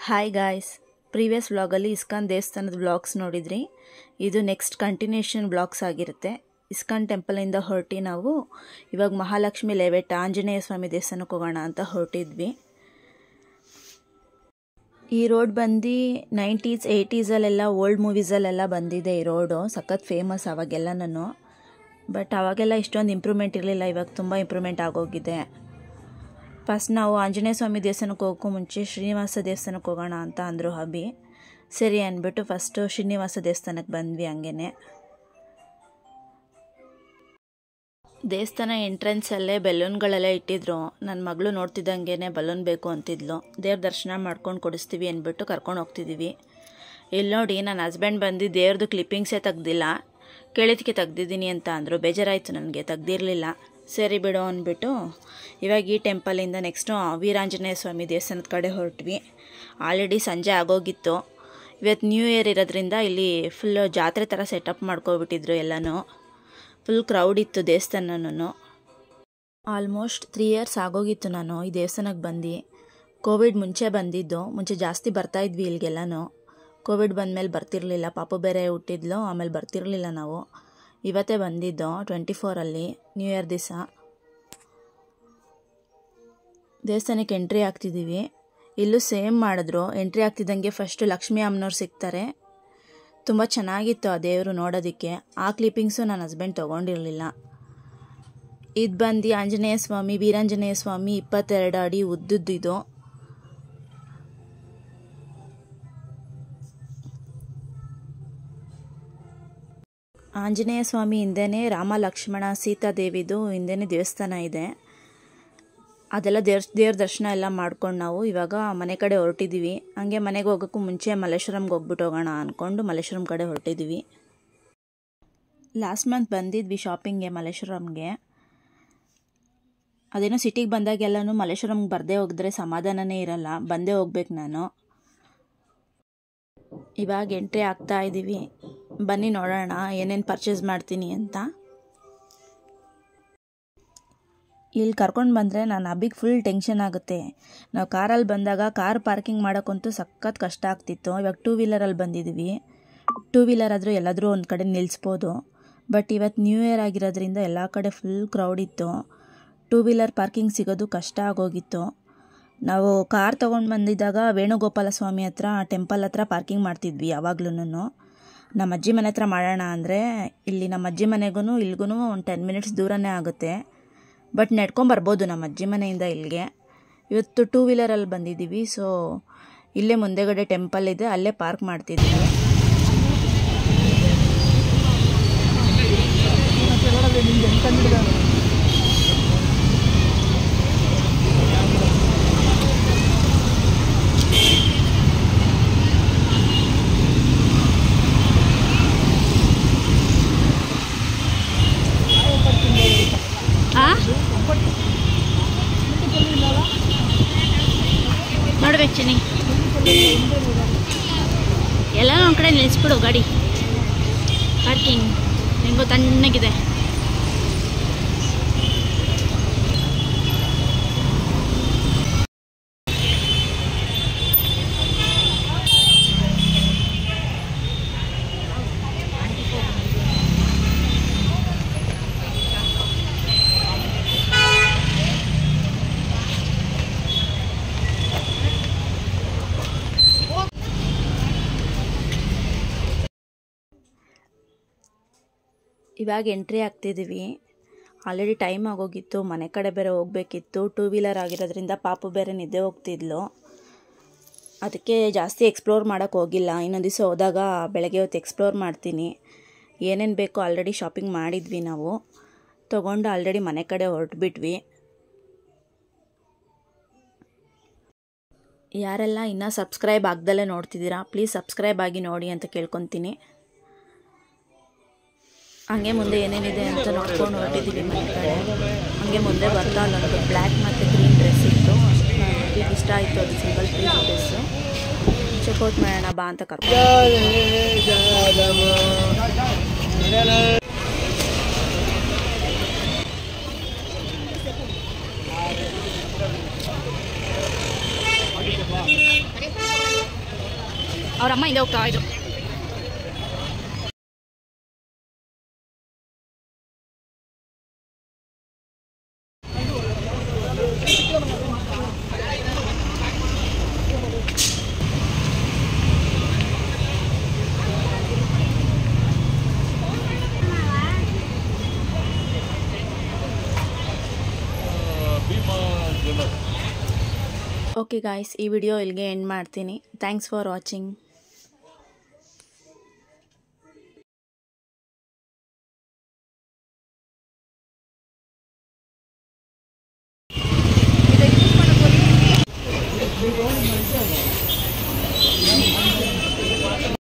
hi guys previous ವ್ಲಾಗಲ್ಲಿ ಇಸ್ಕಾನ್ ದೇವಸ್ಥಾನದ vlogs ನೋಡಿದ್ರಿ ಇದು ನೆಕ್ಸ್ಟ್ ಕಂಟಿನ್ಯೂಷನ್ ವ್ಲಾಗ್ಸ್ ಆಗಿರುತ್ತೆ ಇಸ್ಕಾನ್ ಟೆಂಪಲಿಂದ ಹೊರಟಿ ನಾವು ಇವಾಗ ಮಹಾಲಕ್ಷ್ಮಿ ಲೇವೆಟ್ ಆಂಜನೇಯ ಸ್ವಾಮಿ ದೇವಸ್ಥಾನಕ್ಕೆ ಹೋಗೋಣ ಅಂತ ಹೊರಟಿದ್ವಿ ಈ ರೋಡ್ ಬಂದು ನೈಂಟೀಸ್ ಏಯ್ಟೀಸಲ್ಲೆಲ್ಲ ಓಲ್ಡ್ ಮೂವೀಸಲ್ಲೆಲ್ಲ ಬಂದಿದೆ ಈ ರೋಡು ಸಖತ್ ಫೇಮಸ್ ಅವಾಗೆಲ್ಲನೂ ಬಟ್ ಅವಾಗೆಲ್ಲ ಇಷ್ಟೊಂದು ಇಂಪ್ರೂವ್ಮೆಂಟ್ ಇರಲಿಲ್ಲ ಇವಾಗ ತುಂಬ ಇಂಪ್ರೂವ್ಮೆಂಟ್ ಆಗೋಗಿದೆ ಫಸ್ಟ್ ನಾವು ಆಂಜನೇಯ ಸ್ವಾಮಿ ದೇವಸ್ಥಾನಕ್ಕೆ ಹೋಗೋಕ್ಕೂ ಮುಂಚೆ ಶ್ರೀನಿವಾಸ ದೇವಸ್ಥಾನಕ್ಕೆ ಹೋಗೋಣ ಅಂತ ಅಂದರು ಹಬಿ ಸರಿ ಅಂದ್ಬಿಟ್ಟು ಫಸ್ಟು ಶ್ರೀನಿವಾಸ ದೇವಸ್ಥಾನಕ್ಕೆ ಬಂದ್ವಿ ಹಂಗೇನೆ ದೇವಸ್ಥಾನ ಎಂಟ್ರೆನ್ಸಲ್ಲೇ ಬೆಲೂನ್ಗಳೆಲ್ಲ ಇಟ್ಟಿದ್ರು ನನ್ನ ಮಗಳು ನೋಡ್ತಿದ್ದಂಗೆ ಬಲೂನ್ ಬೇಕು ಅಂತಿದ್ಲು ದೇವ್ರ ದರ್ಶನ ಮಾಡ್ಕೊಂಡು ಕೊಡಿಸ್ತೀವಿ ಅಂದ್ಬಿಟ್ಟು ಕರ್ಕೊಂಡು ಹೋಗ್ತಿದ್ದೀವಿ ಇಲ್ಲಿ ನೋಡಿ ನನ್ನ ಹಸ್ಬೆಂಡ್ ಬಂದು ದೇವ್ರದ್ದು ಕ್ಲಿಪ್ಪಿಂಗ್ಸೇ ತೆಗ್ದಿಲ್ಲ ಕೇಳಿದಕ್ಕೆ ತೆಗ್ದಿದ್ದೀನಿ ಅಂತ ಅಂದರು ಬೇಜಾರಾಯಿತು ನನಗೆ ತೆಗ್ದಿರಲಿಲ್ಲ ಸರಿ ಬಿಡು ಅಂದ್ಬಿಟ್ಟು ಇವಾಗ ಈ ಟೆಂಪಲಿಂದ ನೆಕ್ಸ್ಟು ವೀರಾಂಜನೇಯ ಸ್ವಾಮಿ ದೇವಸ್ಥಾನದ ಕಡೆ ಹೊರಟ್ವಿ ಆಲ್ರೆಡಿ ಸಂಜೆ ಆಗೋಗಿತ್ತು ಇವತ್ತು ನ್ಯೂ ಇಯರ್ ಇರೋದ್ರಿಂದ ಇಲ್ಲಿ ಫುಲ್ಲು ಜಾತ್ರೆ ಥರ ಸೆಟಪ್ ಮಾಡ್ಕೊಬಿಟ್ಟಿದ್ರು ಎಲ್ಲನೂ ಫುಲ್ ಕ್ರೌಡ್ ಇತ್ತು ದೇವಸ್ಥಾನನೂ ಆಲ್ಮೋಸ್ಟ್ ತ್ರೀ ಇಯರ್ಸ್ ಆಗೋಗಿತ್ತು ನಾನು ಈ ದೇವಸ್ಥಾನಕ್ಕೆ ಬಂದು ಕೋವಿಡ್ ಮುಂಚೆ ಬಂದಿದ್ದು ಮುಂಚೆ ಜಾಸ್ತಿ ಬರ್ತಾಯಿದ್ವಿ ಇಲ್ಲಿಗೆಲ್ಲನೂ ಕೋವಿಡ್ ಬಂದಮೇಲೆ ಬರ್ತಿರಲಿಲ್ಲ ಪಾಪು ಬೇರೆ ಹುಟ್ಟಿದ್ಲು ಆಮೇಲೆ ಬರ್ತಿರಲಿಲ್ಲ ನಾವು ಇವತ್ತೇ ಬಂದಿದ್ದು ಟ್ವೆಂಟಿ ಫೋರಲ್ಲಿ ನ್ಯೂ ಇಯರ್ ದಿವಸ ದೇವಸ್ಥಾನಕ್ಕೆ ಎಂಟ್ರಿ ಆಗ್ತಿದ್ದೀವಿ ಇಲ್ಲೂ ಸೇಮ್ ಮಾಡಿದ್ರು ಎಂಟ್ರಿ ಆಗ್ತಿದ್ದಂಗೆ ಫಸ್ಟು ಲಕ್ಷ್ಮೀ ಅಮ್ಮನವ್ರು ಸಿಗ್ತಾರೆ ತುಂಬ ಚೆನ್ನಾಗಿತ್ತು ಆ ದೇವರು ನೋಡೋದಕ್ಕೆ ಆ ಕ್ಲಿಪ್ಪಿಂಗ್ಸು ನನ್ನ ಹಸ್ಬೆಂಡ್ ತೊಗೊಂಡಿರಲಿಲ್ಲ ಇದು ಬಂದು ಆಂಜನೇಯ ಸ್ವಾಮಿ ವೀರಾಂಜನೇಯ ಸ್ವಾಮಿ ಇಪ್ಪತ್ತೆರಡು ಅಡಿ ಉದ್ದುದ್ದಿದು ಆಂಜನೇಯ ಸ್ವಾಮಿ ಹಿಂದೆನೇ ರಾಮ ಲಕ್ಷ್ಮಣ ಸೀತಾದೇವಿದು ಹಿಂದೆನೇ ದೇವಸ್ಥಾನ ಇದೆ ಅದೆಲ್ಲ ದೇವ್ರ ದೇವ್ರ ದರ್ಶನ ಎಲ್ಲ ಮಾಡ್ಕೊಂಡು ನಾವು ಇವಾಗ ಮನೆ ಕಡೆ ಹೊರಟಿದ್ದೀವಿ ಹಂಗೆ ಮನೆಗೆ ಹೋಗೋಕ್ಕೂ ಮುಂಚೆ ಮಲ್ಲೇಶ್ವರಂಗೆ ಹೋಗ್ಬಿಟ್ಟು ಹೋಗೋಣ ಅಂದ್ಕೊಂಡು ಮಲ್ಲೇಶ್ವರಂ ಕಡೆ ಹೊರಟಿದ್ದೀವಿ ಲಾಸ್ಟ್ ಮಂತ್ ಬಂದಿದ್ವಿ ಶಾಪಿಂಗ್ಗೆ ಮಲ್ಲೇಶ್ವರಂಗೆ ಅದೇನೋ ಸಿಟಿಗೆ ಬಂದಾಗೆಲ್ಲನೂ ಮಲ್ಲೇಶ್ವರಂಗೆ ಬರದೇ ಹೋಗಿದ್ರೆ ಸಮಾಧಾನನೇ ಇರಲ್ಲ ಬಂದೇ ಹೋಗ್ಬೇಕು ನಾನು ಇವಾಗ ಎಂಟ್ರಿ ಆಗ್ತಾ ಇದ್ದೀವಿ ಬನ್ನಿ ನೋಡೋಣ ಏನೇನು ಪರ್ಚೇಸ್ ಮಾಡ್ತೀನಿ ಅಂತ ಇಲ್ಲಿ ಕರ್ಕೊಂಡು ಬಂದರೆ ನಾನು ಅಬ್ಬಿಗೆ ಫುಲ್ ಟೆನ್ಷನ್ ಆಗುತ್ತೆ ನಾವು ಕಾರಲ್ಲಿ ಬಂದಾಗ ಕಾರ್ ಪಾರ್ಕಿಂಗ್ ಮಾಡೋಕ್ಕಂತೂ ಸಖತ್ ಕಷ್ಟ ಆಗ್ತಿತ್ತು ಇವಾಗ ಟೂ ವೀಲರಲ್ಲಿ ಬಂದಿದ್ದೀವಿ ಟೂ ವೀಲರ್ ಆದರೂ ಎಲ್ಲಾದರೂ ಒಂದು ಕಡೆ ನಿಲ್ಲಿಸ್ಬೋದು ಬಟ್ ಇವತ್ತು ನ್ಯೂ ಇಯರ್ ಆಗಿರೋದ್ರಿಂದ ಎಲ್ಲ ಕಡೆ ಫುಲ್ ಕ್ರೌಡ್ ಇತ್ತು ಟೂ ವೀಲರ್ ಪಾರ್ಕಿಂಗ್ ಸಿಗೋದು ಕಷ್ಟ ಆಗೋಗಿತ್ತು ನಾವು ಕಾರ್ ತೊಗೊಂಡು ಬಂದಿದ್ದಾಗ ವೇಣುಗೋಪಾಲ ಸ್ವಾಮಿ ಹತ್ರ ಟೆಂಪಲ್ ಹತ್ರ ಪಾರ್ಕಿಂಗ್ ಮಾಡ್ತಿದ್ವಿ ಯಾವಾಗ್ಲೂ ನಮ್ಮ ಅಜ್ಜಿ ಮನೆ ಹತ್ರ ಮಾಡೋಣ ಅಂದರೆ ಇಲ್ಲಿ ನಮ್ಮ ಅಜ್ಜಿ ಮನೆಗೂ ಇಲ್ಗೂ ಒಂದು ಟೆನ್ ಮಿನಿಟ್ಸ್ ದೂರನೇ ಆಗುತ್ತೆ ಬಟ್ ನಡ್ಕೊಂಬರ್ಬೋದು ನಮ್ಮ ಅಜ್ಜಿ ಮನೆಯಿಂದ ಇಲ್ಲಿಗೆ ಇವತ್ತು ಟೂ ವೀಲರಲ್ಲಿ ಬಂದಿದ್ದೀವಿ ಸೊ ಇಲ್ಲೇ ಮುಂದೆಗಡೆ ಟೆಂಪಲ್ ಇದೆ ಅಲ್ಲೇ ಪಾರ್ಕ್ ಮಾಡ್ತಿದ್ದೀವಿ ನೋಡ್ಬೇಕು ಚಿನ್ನಿ ಎಲ್ಲ ಒಂದು ಕಡೆ ನಿಲ್ಲಿಸ್ಬಿಡು ಗಾಡಿ ಪಾರ್ಕಿಂಗ್ ಹೆಂಗೋ ತಣ್ಣಗಿದೆ ಇವಾಗ ಎಂಟ್ರಿ ಆಗ್ತಿದ್ದೀವಿ ಆಲ್ರೆಡಿ ಟೈಮ್ ಆಗೋಗಿತ್ತು ಮನೆ ಕಡೆ ಬೇರೆ ಹೋಗಬೇಕಿತ್ತು ಟೂ ವೀಲರ್ ಆಗಿರೋದ್ರಿಂದ ಪಾಪು ಬೇರೆ ನಿದ್ದೆ ಹೋಗ್ತಿದ್ಲು ಅದಕ್ಕೆ ಜಾಸ್ತಿ ಎಕ್ಸ್ಪ್ಲೋರ್ ಮಾಡೋಕ್ಕೆ ಹೋಗಿಲ್ಲ ಇನ್ನೊಂದು ದಿವಸ ಹೋದಾಗ ಬೆಳಗ್ಗೆ ಹೊತ್ತು ಎಕ್ಸ್ಪ್ಲೋರ್ ಮಾಡ್ತೀನಿ ಏನೇನು ಬೇಕೋ ಆಲ್ರೆಡಿ ಶಾಪಿಂಗ್ ಮಾಡಿದ್ವಿ ನಾವು ತೊಗೊಂಡು ಆಲ್ರೆಡಿ ಮನೆ ಕಡೆ ಹೊರಟ್ಬಿಟ್ವಿ ಯಾರೆಲ್ಲ ಇನ್ನೂ ಸಬ್ಸ್ಕ್ರೈಬ್ ಆಗ್ದಲೇ ನೋಡ್ತಿದ್ದೀರಾ ಪ್ಲೀಸ್ ಸಬ್ಸ್ಕ್ರೈಬ್ ಆಗಿ ನೋಡಿ ಅಂತ ಕೇಳ್ಕೊತೀನಿ ಹಂಗೆ ಮುಂದೆ ಏನೇನಿದೆ ಅಂತ ನೋಡ್ಕೊಂಡು ಹೊರಟಿದ್ದೀವಿ ಮನೆ ಕಡೆ ಹಂಗೆ ಮುಂದೆ ಬರ್ತಾ ಅಲ್ಲೊಂದು ಬ್ಲ್ಯಾಕ್ ಮತ್ತು ಗ್ರೀನ್ ಡ್ರೆಸ್ ಇತ್ತು ನನಗೆ ಇಷ್ಟ ಆಯಿತು ಅದು ಸಿಂಗಲ್ ಪೀಸ್ ಡ್ರೆಸ್ಸು ಚೆಕ್ಔಟ್ ಮಾಡೋಣ ಬಾ ಅಂತ ಕರ್ಕೊಂಡು ಅವ್ರ ಅಮ್ಮ ಹಿಂದೆ ಹೋಗ್ತಾ ಇದ್ರು ಓಕೆ ಗಾಯ್ಸ್ ಈ ವಿಡಿಯೋ ಇಲ್ಲಿಗೆ ಎಂಡ್ ಮಾಡ್ತೀನಿ ಥ್ಯಾಂಕ್ಸ್ ಫಾರ್ ವಾಚಿಂಗ್